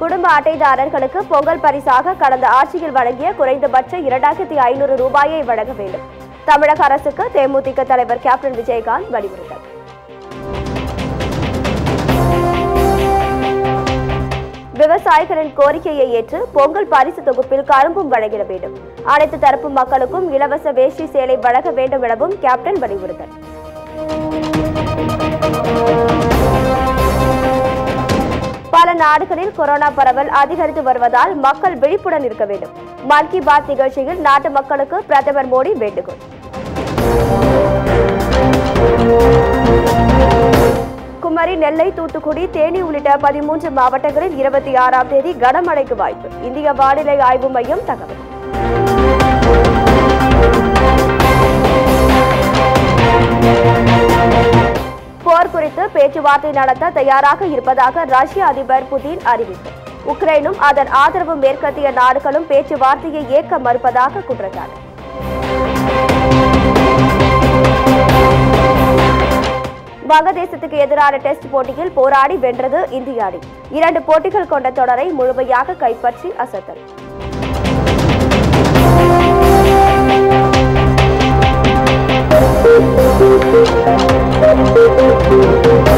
குடும்ப அட்டைதாரர்களுக்கு பொங்கல் பரிசாக கடந்த ஆட்சியில் வழங்கிய குறைந்தபட்ச இரண்டாயிரத்தி ஐநூறு ரூபாயை வழங்க வேண்டும் தமிழக அரசுக்கு தேமுதிக தலைவர் கேப்டன் விஜயகாந்த் வலியுறுத்தல் விவசாயிகளின் கோரிக்கையை ஏற்று பொங்கல் பரிசு தொகுப்பில் கரும்பும் வழங்கிட வேண்டும் அனைத்து தரப்பு மக்களுக்கும் இலவச வேஷ்டி சேலை வழங்க வேண்டும் எனவும் கேப்டன் வலியுறுத்தல் பல நாடுகளில் கொரோனா பரவல் அதிகரித்து வருவதால் மக்கள் விழிப்புடன் இருக்க வேண்டும் மன் கி பாத் நிகழ்ச்சியில் நாட்டு மக்களுக்கு பிரதமர் மோடி வேண்டுகோள் குமரி நெல்லை தூத்துக்குடி தேனி உள்ளிட்ட பதிமூன்று மாவட்டங்களில் இருபத்தி ஆறாம் தேதி கனமழைக்கு வாய்ப்பு இந்திய வானிலை ஆய்வு மையம் தகவல் போர் குறித்து பேச்சுவார்த்தை நடத்த தயாராக இருப்பதாக ரஷ்ய அதிபர் புதின் அறிவிப்பு உக்ரைனும் அதன் ஆதரவு மேற்கத்திய நாடுகளும் பேச்சுவார்த்தையை ஏற்க மறுப்பதாக குற்றச்சாட்டு வங்கதேசத்துக்கு எதிரான டெஸ்ட் போட்டியில் போராடி வென்றது இந்திய அணி இரண்டு போட்டிகள் கொண்ட தொடரை முழுமையாக கைப்பற்றி அசத்தல் Thank you.